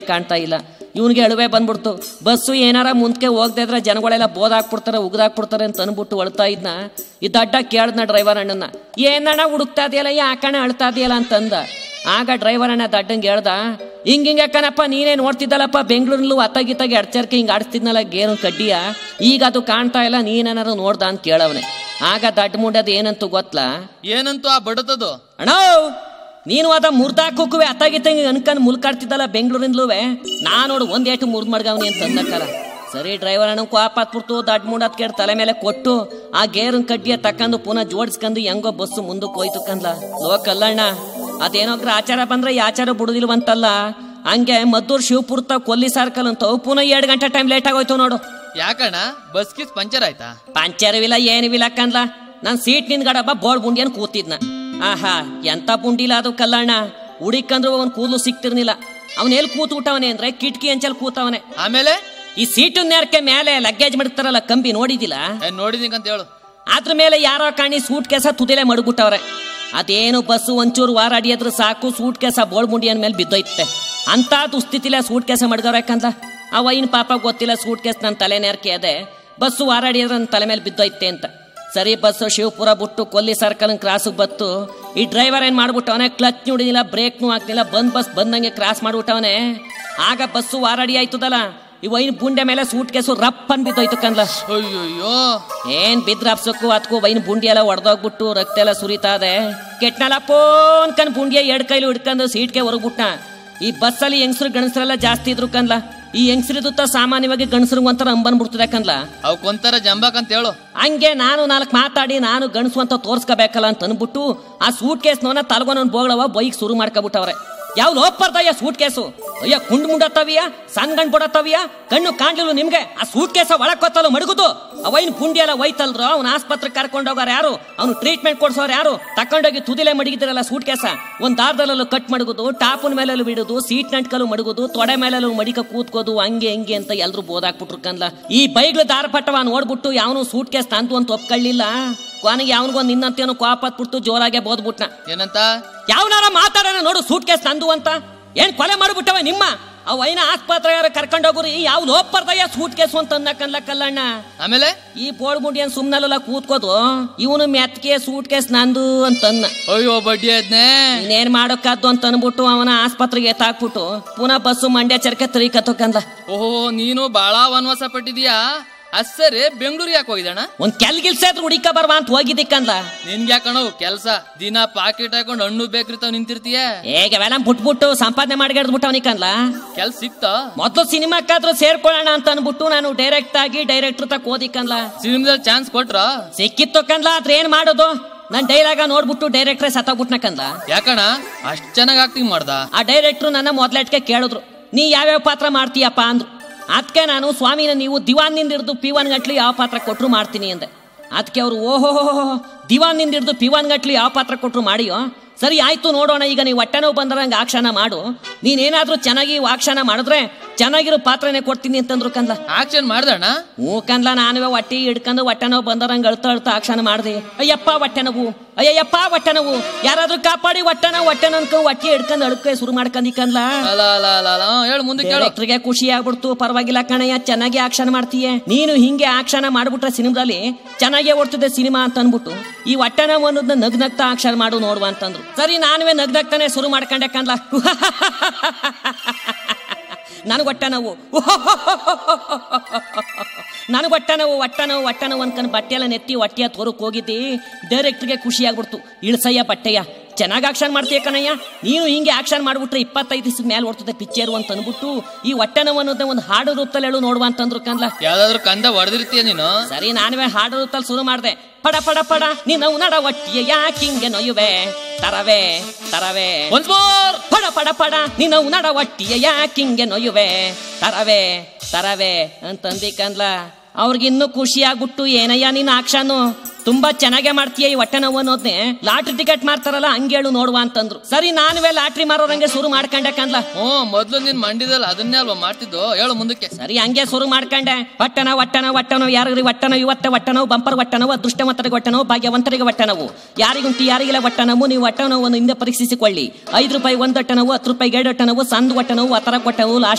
ಕಾಣ್ತಾ ಇಲ್ಲ ಇವನಿಗೆ ಅಳುವೆ ಬಂದ್ಬಿಡ್ತು ಬಸ್ಸು ಏನಾರ ಮುಂದಕ್ಕೆ ಹೋಗದೆ ಇದ್ರೆ ಜನಗಳೆಲ್ಲ ಬೋದಾಕ್ಬಿಡ್ತಾರೆ ಉಗ್ದಾಕ್ಬಿಡ್ತಾರೆ ಅಂತ ಅನ್ಬಿಟ್ಟು ಅಳ್ತಾ ಇದ್ನ ಈ ದಡ್ಡ ಕೇಳ್ದನ ಡ್ರೈವರ್ ಅಣ್ಣನ ಏನಣ್ಣ ಹುಡುಕ್ತಾ ಇದೆಯಲ್ಲ ಯಾಕಣ್ಣ ಅಳ್ತಾ ಇದೆಯಲ್ಲ ಅಂತಂದ ಆಗ ಡ್ರೈವರ್ ಅಣ್ಣ ದಡ್ಡಂಗೆ ಹೇಳ್ದ ಹಿಂಗ ಹಿಂಗೆ ಕಣಪ್ಪ ನೀನೇ ನೋಡ್ತಿದ್ದಲ್ಲಪ್ಪ ಬೆಂಗಳೂರಲ್ಲೂ ಅತ್ತಾಗಿತ್ತಾಗಿ ಅಡ್ಚರ್ಕೆ ಹಿಂಗೆ ಆಡಿಸ್ತಿದ್ನಲ್ಲ ಗೇರು ಕಡ್ಡಿಯ ಈಗ ಅದು ಕಾಣ್ತಾ ಇಲ್ಲ ನೀನೇನಾರು ನೋಡ್ದ ಅಂತ ಕೇಳವನೆ ಆಗ ದಡ್ಡ ಮುಂಡದ ಏನಂತೂ ಗೊತ್ತಲಾ ಏನಂತೂ ಆ ಬಡತದು ಅಣ್ಣ ನೀನು ಅದ ಮುರ್ದಾಕೋಕುವೆ ಅತ್ತಾಗಿತ್ತಂಗೆ ಅನ್ಕಂಡ್ ಮುಲ್ಕಾಡ್ತಿದ್ದಲ್ಲ ಬೆಂಗಳೂರಿಂದಲೂವೆ ನಾ ನೋಡು ಒಂದ್ ಏಟು ಮುರ್ದ್ ಮಡ್ಗವ್ನಿ ಅಂತ ಅಂದಕ್ಕಲ್ಲ ಸರಿ ಡ್ರೈವರ್ ಅಣ್ಣ ಕೋಪ ಹತ್ಬಿಡ್ತು ದಡ್ ಮುಂಡತ್ ಕೇಳಿ ತಲೆ ಮೇಲೆ ಕೊಟ್ಟು ಆ ಗೇರನ್ ಕಡ್ಡಿಯ ತಕ್ಕಂದು ಪುನಃ ಜೋಡಿಸ್ಕೊಂಡು ಹೆಂಗೋ ಬಸ್ಸು ಮುಂದಕ್ಕೆ ಹೋಯ್ತು ಕಂದ್ಲ ಲೋಕಲ್ಲಣ್ಣ ಅದೇನೋ ಆಚಾರ ಬಂದ್ರೆ ಈ ಆಚಾರ ಬಿಡುದಿಲ್ವಂತಲ್ಲ ಹಂಗೆ ಮದ್ದೂರ್ ಶಿವಪುರ ತ ಕೊಲ್ಲಿ ಸರ್ಕಲ್ ಅಂತ ಪುನಃ ಎರಡು ಗಂಟೆ ಟೈಮ್ ಲೇಟ್ ಆಗೋಯ್ತು ನೋಡು ಯಾಕಣ್ಣ ಬಸ್ ಕಿಸ್ ಪಂಚರ್ ಆಯ್ತಾ ಪಂಚರವಿಲ್ಲ ಏನಿವಿಲ್ಲ ಕಂದ್ಲ ನಾನ್ ಸೀಟ್ ನಿಂದ್ಗಡಬ್ಬ ಬೋಳ್ ಬುಂಡಿಯನ್ ಕೂತಿದ್ನ ಆಹಾ ಎಂತ ಬುಂಡಿಲ್ಲ ಅದು ಕಲ್ಲಣ್ಣ ಹುಡಿಕಂದ್ರು ಅವನ್ ಕೂದಲು ಸಿಕ್ತಿರ್ನಿಲ್ಲ ಅವನ್ ಎಲ್ಲಿ ಕೂತ್ ಬಿಟ್ಟವನೆ ಅಂದ್ರೆ ಕಿಟಕಿ ಅಂಚಲ್ ಕೂತವನೆ ಆಮೇಲೆ ಈ ಸೀಟು ನೇರಕ್ಕೆ ಮೇಲೆ ಲಗ್ಗೇಜ್ ಮಾಡ್ತಾರಲ್ಲ ಕಂಬಿ ನೋಡಿದಿಲ್ಲ ಏ, ನೋಡಿದೀನಿ ಅಂತ ಹೇಳು ಅದ್ರ ಮೇಲೆ ಯಾರೋ ಕಾಣಿ ಸೂಟ್ ಕೇಸ ತುದಿಲೆ ಮಡಗ್ಬಿಟ್ಟವ್ರೆ ಅದೇನು ಬಸ್ಸು ಒಂಚೂರು ವಾರಾಡಿಯದ್ರ ಸಾಕು ಸೂಟ್ ಕೇಸ ಬೋಳ್ ಮುಂಡಿಯನ್ ಮೇಲೆ ಬಿದ್ದೋಯ್ತೆ ಅಂತ ದುಸ್ಥಿತಿಲೆ ಸೂಟ್ ಕೇಸ ಮಡ್ಗವ್ರೆ ಯಾಕಂದ ಆ ವೈನ್ ಪಾಪ ಗೊತ್ತಿಲ್ಲ ಸೂಟ್ ಕೇಸ್ ನನ್ನ ತಲೆ ನೇರ್ಕೆ ಅದೆ ಬಸ್ಸು ವಾರಾಡಿದ್ರೆ ನನ್ನ ತಲೆ ಮೇಲೆ ಬಿದ್ದೋಯ್ತೆ ಅಂತ ಸರಿ ಬಸ್ಸು ಶಿವಪುರ ಬಿಟ್ಟು ಕೊಲ್ಲಿ ಸರ್ಕಲ್ ಕ್ರಾಸಿಗೆ ಬತ್ತು ಈ ಡ್ರೈವರ್ ಏನ್ ಮಾಡ್ಬಿಟ್ಟವನೆ ಕ್ಲಚ್ ನೋಡಿದಿಲ್ಲ ಬ್ರೇಕ್ನು ಹಾಕ್ತಿಲ್ಲ ಬಂದ್ ಬಸ್ ಬಂದಂಗೆ ಕ್ರಾಸ್ ಮಾಡ್ಬಿಟ್ಟವನೆ ಆಗ ಬಸ್ಸು ವಾರಾಡಿ ಆಯ್ತದಲ್ಲ ಈ ವೈನ್ ಬುಂಡೆ ಮೇಲೆ ಸೂಟ್ ಕೇಸು ರಪ್ ಅನ್ ಬಿದ್ದೋಯ್ತು ಕನ್ಲ ಅಯ್ಯಯ್ಯೋ ಏನ್ ಬಿದ್ರ ಅಪ್ಸಕ್ಕೂ ಅದಕ್ಕೂ ಬೈನ್ ಬುಂಡಿ ಎಲ್ಲ ಒಡೆದೋಗ್ಬಿಟ್ಟು ರಕ್ತ ಎಲ್ಲ ಸುರಿತಾ ಇದೆ ಕೆಟ್ನಲ್ಲ ಪೋನ್ ಕಣ್ ಬುಂಡಿಯ ಎರಡ್ ಕೈಲಿ ಹಿಡ್ಕೊಂಡು ಸೀಟ್ಗೆ ಹೊರಗ್ಬಿಟ್ಟ ಈ ಬಸ್ಸಲ್ಲಿ ಹೆಂಗಸರು ಗಣಸರೆಲ್ಲ ಜಾಸ್ತಿ ಇದ್ರು ಕನ್ಲ ಈ ಹೆಂಗಸರಿದುತ್ತ ಸಾಮಾನ್ಯವಾಗಿ ಗಣಸರು ಒಂಥರ ಅಂಬನ್ಬಿಡ್ತದೆ ಕನ್ಲ ಅವಕ್ ಒಂಥರ ಜಂಬಾಕ್ ಅಂತ ಹೇಳು ಹಂಗೆ ನಾನು ನಾಲ್ಕು ಮಾತಾಡಿ ನಾನು ಗಣಸು ಅಂತ ತೋರ್ಸ್ಕೋಬೇಕಲ್ಲ ಅಂತ ಅನ್ಬಿಟ್ಟು ಆ ಸೂಟ್ ಕೇಸ್ನವನ್ನ ತಲ್ಗೊಂಡ್ ಬೋಗಳವ ಬೈಕ್ ಶುರು ಮಾಡ್ಕೊಬಿಟ್ಟವ್ರೆ ಯಾವ ಲೋಪರ್ದಯ್ಯ ಸೂಟ್ ಕೇಸು ಅಯ್ಯ ಕುಂಡ್ ಮುಂಡತ್ತವಿಯ ಸಣ್ಣ ಗಂಡ್ ಬಡತ್ತವಿಯ ಕಣ್ಣು ಕಾಣ್ಲಿಲ್ಲ ನಿಮ್ಗೆ ಆ ಸೂಟ್ ಕೇಸ ಒಳಗ್ ಕೊತ್ತಲ್ಲ ಮಡಗುದು ಅವೈನ್ ಪುಂಡಿ ಎಲ್ಲ ಒಯ್ತಲ್ರು ಅವ್ನ ಆಸ್ಪತ್ರೆಗೆ ಕರ್ಕೊಂಡು ಹೋಗಾರ ಯಾರು ಅವ್ನು ಟ್ರೀಟ್ಮೆಂಟ್ ಕೊಡ್ಸೋರು ಯಾರು ತಕೊಂಡೋಗಿ ತುದಿಲೆ ಮಡಗಿದ್ರಲ್ಲ ಸೂಟ್ ಕೇಸ ಒಂದ್ ದಾರದಲ್ಲೂ ಕಟ್ ಮಡಗುದು ಟಾಪನ್ ಮೇಲೆಲ್ಲೂ ಬಿಡುದು ಸೀಟ್ ನಂಟ್ಕಲ್ಲು ಮಡಗುದು ತೊಡೆ ಮೇಲೆಲ್ಲೂ ಮಡಿಕ ಕೂತ್ಕೋದು ಹಂಗೆ ಹಿಂಗೆ ಅಂತ ಎಲ್ರು ಬೋದಾಕ್ಬಿಟ್ರು ಕನ್ಲ ಈ ಬೈಗ್ಲು ದಾರ ಪಟ್ಟವ ನೋಡ್ಬಿಟ್ಟು ಯಾವನು ಸೂಟ್ ಕೇಸ್ ತಂತು ಅಂತ ಒಪ್ಕೊಳ್ಳಿಲ್ಲ ಕೊನೆಗೆ ಯಾವನಿಗೊಂದು ನಿನ್ನಂತೇನು ಕೋಪ ಹತ್ಬಿಟ್ಟು ಜೋರಾಗೆ ಬೋದ್ಬಿಟ್ನ ಏನಂತ ಯಾವನಾರ ಮಾತಾಡೋಣ ನೋಡು ಸೂಟ್ ಕೇಸ್ ನಂದು ಅಂತ ಏನ್ ಕೊಲೆ ಮಾಡ್ಬಿಟ್ಟವ ನಿಮ್ಮ ಅವ್ ಐನ ಆಸ್ಪತ್ರೆ ಕರ್ಕೊಂಡೋಗ್ರಿ ಯಾವ ಲೋಪರ್ದಯ್ಯ ಸೂಟ್ ಕೇಸು ಅಂತ ಅನ್ನಕಲ್ಲ ಕಲ್ಲಣ್ಣ ಆಮೇಲೆ ಈ ಬೋಳ್ಗುಂಡಿ ಏನ್ ಸುಮ್ನಲ್ಲ ಕೂತ್ಕೋದು ಇವನು ಮೆತ್ಕೆ ಸೂಟ್ ಕೇಸ್ ನಂದು ಅಂತನ್ನ ಅಯ್ಯೋ ಬಡ್ಡಿ ಆಯ್ತನೆ ಇನ್ನೇನ್ ಮಾಡೋಕ್ಕಾದ್ದು ಅಂತ ಅನ್ಬಿಟ್ಟು ಅವನ ಆಸ್ಪತ್ರೆಗೆ ಎತ್ತಾಕ್ಬಿಟ್ಟು ಪುನಃ ಬಸ್ಸು ಮಂಡ್ಯ ಚರ್ಕೆ ತರೀಕತ್ತೋಕಂದ ಓಹೋ ನೀನು ಬಾಳ ವನವಾಸ ಪಟ್ಟಿದೀಯಾ ಅಸ್ಸರಿ ಬೆಂಗಳೂರು ಯಾಕೆ ಹೋಗಿದಣ್ಣ ಒಂದ್ ಕೆಲ್ ಗಿಲ್ಸಾದ್ರು ಹುಡಿಕ ಬರ್ವಾ ಅಂತ ಹೋಗಿದ್ದಿಕ್ಕಂದ ನಿನ್ಗೆ ಯಾಕಣವು ಕೆಲ್ಸ ದಿನ ಪಾಕೆಟ್ ಹಾಕೊಂಡು ಹಣ್ಣು ಬೇಕ್ರಿತಾವ್ ನಿಂತಿರ್ತೀಯ ಹೇಗೆ ಅವೆಲ್ಲ ಬಿಟ್ಬಿಟ್ಟು ಸಂಪಾದನೆ ಮಾಡ್ಗಾಡ್ಬಿಟ್ಟು ಅವನಿಕಂದ್ಲ ಕೆಲ್ಸ ಸಿಕ್ತಾ ಮೊದ್ಲು ಸಿನಿಮಾಕ್ಕಾದ್ರೂ ಸೇರ್ಕೊಳ್ಳೋಣ ಅಂತ ಅನ್ಬಿಟ್ಟು ನಾನು ಡೈರೆಕ್ಟ್ ಆಗಿ ಡೈರೆಕ್ಟರ್ ತಕ ಓದಿಕಂದ್ಲ ಸಿನಿಮಾದಲ್ಲಿ ಚಾನ್ಸ್ ಕೊಟ್ರ ಸಿಕ್ಕಿತ್ತು ಕಂದ್ಲ ಆದ್ರೆ ಏನ್ ಮಾಡೋದು ನನ್ ಡೈಲಾಗ ನೋಡ್ಬಿಟ್ಟು ಡೈರೆಕ್ಟ್ರೆ ಸತ್ತೋಗ್ಬಿಟ್ನ ಕಂದ ಯಾಕಣ ಅಷ್ಟ್ ಚೆನ್ನಾಗ್ ಆಕ್ಟಿಂಗ್ ಮಾಡ್ದ ಆ ಡೈರೆಕ್ಟ್ರು ನನ್ನ ಮೊದ್ಲೆಟ್ಗೆ ಕೇಳಿದ್ರು ನೀ ಯಾವ್ಯಾವ ಪಾತ್ರ ಮಾಡ್ತೀಯಪ್ಪ ಅಂದ್ರು ಅದಕ್ಕೆ ನಾನು ಸ್ವಾಮಿನ ನೀವು ದಿವಾನ್ನಿಂದ ಹಿಡಿದು ಪಿವಾನ್ ಗಟ್ಲಿ ಯಾವ ಪಾತ್ರ ಕೊಟ್ರು ಮಾಡ್ತೀನಿ ಅಂದೆ ಅದಕ್ಕೆ ಅವರು ಓಹೋ ದಿವಾನ್ನಿಂದ ಹಿಡಿದು ಪಿವಾನ್ ಗಟ್ಲಿ ಯಾವ ಪಾತ್ರ ಕೊಟ್ರು ಮಾಡಿಯೋ ಸರಿ ಆಯ್ತು ನೋಡೋಣ ಈಗ ನೀವು ಹೊಟ್ಟೆ ನೋವು ಬಂದ್ರಂಗೆ ಆಕ್ಷನ ಮಾಡು ನೀನೇನಾದ್ರೂ ಚೆನ್ನಾಗಿ ಆಕ್ಷನ ಮಾಡಿದ್ರೆ ಚೆನ್ನಾಗಿರೋ ಪಾತ್ರನೇ ಕೊಡ್ತೀನಿ ಅಂತಂದ್ರು ಕಂದ್ಲ ಆಕ್ಷನ್ ಮಾಡ್ದಣ್ಣ ಹ್ಞೂ ಕಂದ್ಲ ನಾನುವೆ ಹೊಟ್ಟಿ ಹಿಡ್ಕೊಂಡು ಹೊಟ್ಟೆ ನೋವು ಬಂದರಂಗೆ ಅಳ್ತಾ ಅಳ್ತಾ ಆಕ್ಷನ ಮಾಡಿದೆ ಅಯ್ಯಪ್ಪ ಹೊಟ್ಟೆ ನೋವು ಅಯ್ಯಯ್ಯಪ್ಪ ಹೊಟ್ಟೆ ನೋವು ಯಾರಾದ್ರೂ ಕಾಪಾಡಿ ಹೊಟ್ಟೆ ನೋವು ಹೊಟ್ಟೆ ನನ್ಕ ಹೊಟ್ಟೆ ಹಿಡ್ಕೊಂಡು ಅಳ್ಕೆ ಶುರು ಮಾಡ್ಕೊಂಡಿ ಕಂದ್ಲ ಅಲ್ಲ ಅಲ್ಲ ಅಲ್ಲ ಅಲ್ಲ ಹೇಳು ಮುಂದೆ ಕೇಳು ಡೈರೆಕ್ಟರ್ಗೆ ಖುಷಿ ಆಗ್ಬಿಡ್ತು ಪರವಾಗಿಲ್ಲ ಕಣಯ್ಯ ಚೆನ್ನಾಗಿ ಆಕ್ಷನ್ ಮಾಡ್ತೀಯ ನೀನು ಹಿಂಗೆ ಆಕ್ಷನ್ ಮಾಡ್ಬಿಟ್ರೆ ಸಿನಿಮಾದಲ್ಲಿ ಚೆನ್ನಾಗೇ ಓಡ್ತದೆ ಸಿನಿಮಾ ಅಂತ ಅನ್ಬಿಟ್ಟು ಈ ಹೊಟ್ಟೆ ನೋವು ಅನ್ನೋದನ್ನ ನಗ್ ನಗ್ತಾ ಆಕ್ಷನ್ ಮಾಡು ನೋಡುವ ಅಂತಂದ್ರು ಸರಿ ನಾನುವೆ ನಗ್ ನಗ್ತಾನೆ ಶುರು ಮಾಡ್ಕೊಂಡೆ ಕಂದ್ಲ ನನಗೆ ಹೊಟ್ಟೆ ನೋವು ನನಗೆ ಹೊಟ್ಟೆ ನೋವು ಹೊಟ್ಟೆ ನೋವು ಹೊಟ್ಟೆ ನೋವು ಅನ್ಕೊಂಡು ಬಟ್ಟೆ ಎಲ್ಲ ನೆತ್ತಿ ಹೊಟ್ಟೆಯ ತೋರಕ್ ಹೋಗಿದ್ದಿ ಡೈರೆಕ್ಟ್ರಿಗೆ ಖುಷಿ ಆಗ್ಬಿಡ್ತು ಇಳ್ಸಯ್ಯ ಬಟ್ಟೆಯ ಚೆನ್ನಾಗಿ ಆಕ್ಷನ್ ಮಾಡ್ತೀಯ ಕಣಯ್ಯ ನೀನು ಹಿಂಗೆ ಆಕ್ಷನ್ ಮಾಡ್ಬಿಟ್ರೆ ಇಪ್ಪತ್ತೈದು ದಿವಸ ಮೇಲೆ ಓಡ್ತದೆ ಪಿಕ್ಚರು ಅಂತ ಅನ್ಬಿಟ್ಟು ಈ ಹೊಟ್ಟೆ ನೋವು ಅನ್ನೋದೇ ಒಂದು ಹಾಡು ರೂಪದಲ್ಲಿ ಹೇಳು ನೋಡುವ ಅಂತಂದ್ರು ಕಂದ್ಲ ಯಾವ್ದಾದ್ರು ಕಂದ ಹೊಡೆದಿರ್ತೀಯ ನೀನು ಸರಿ ನಾನುವೆ ಹಾಡು ರೂಪದಲ್ಲಿ ಶುರು ಮಾಡ್ದೆ ಪಡ ಪಡ ಪಡ ನಿನ್ನ ನಡ ಒಟ್ಟಿಯ ಯಾಕಿಂಗೆ ನೊಯ್ಯುವೆ ತರವೇ ತರವೇ ಒನ್ಸ್ ಮೋರ್ ಪಡ ಪಡ ಪಡ ನಿನ್ನ ನಡ ಒಟ್ಟಿಯ ಯಾಕಿಂಗೆ ನೊಯ್ಯುವೆ ತರವೇ ತರವೇ ಅಂತಂದಿ ಕಂದ್ಲ ಅವ್ರಿಗೆ ಇನ್ನೂ ಖುಷಿ ಆಗ್ಬಿಟ್ಟು ಏನಯ್ಯ ನೀನು ಆಕ್ಷನು ತುಂಬಾ ಚೆನ್ನಾಗೇ ಮಾಡ್ತೀಯ ಈ ಹೊಟ್ಟೆ ನೋವು ಅನ್ನೋದ್ನೇ ಲಾಟ್ರಿ ಟಿಕೆಟ್ ಮಾರ್ತಾರಲ್ಲ ಹಂಗೇಳು ನೋಡುವ ಅಂತಂದ್ರು ಸರಿ ನಾನುವೇ ಲಾಟ್ರಿ ಮಾರೋರಂಗೆ ಶುರು ಮಾಡ್ಕೊಂಡೆ ಕನ್ಲ ಹ್ಞೂ ಮೊದ್ಲು ನಿನ್ ಮಂಡಿದಲ್ಲಿ ಅದನ್ನೇ ಅಲ್ವಾ ಮಾಡ್ತಿದ್ದು ಹೇಳು ಮುಂದಕ್ಕೆ ಸರಿ ಹಂಗೆ ಶುರು ಮಾಡ್ಕೊಂಡೆ ಹೊಟ್ಟೆನ ಹೊಟ್ಟೆನ ಹೊಟ್ಟೆನೋ ಯಾರಿಗ್ರಿ ಹೊಟ್ಟೆನೋ ಇವತ್ತೆ ಹೊಟ್ಟೆನೋ ಬಂಪರ್ ಹೊಟ್ಟೆನೋ ಅದೃಷ್ಟವಂತರಿಗೆ ಹೊಟ್ಟೆನೋ ಭಾಗ್ಯವಂತರಿಗೆ ಹೊಟ್ಟೆನೋವು ಯಾರಿಗುಂಟು ಯಾರಿಗಿಲ್ಲ ಹೊಟ್ಟೆನೋವು ನೀವು ಹೊಟ್ಟೆನೋವನ್ನು ಹಿಂದೆ ಪರೀಕ್ಷಿಸಿಕೊಳ್ಳಿ ಐದು ರೂಪಾಯಿ ಒಂದು ಹೊಟ್ಟೆನೋವು ಹತ್ತು ರೂಪಾಯಿ ಎರಡು ಹೊಟ್ಟೆನೋವು ಸಂದ್ ಹೊಟ್ಟೆನೋವು ಆ ಥರ ಹೊಟ್ಟೆವು ಲಾಸ್ಟ್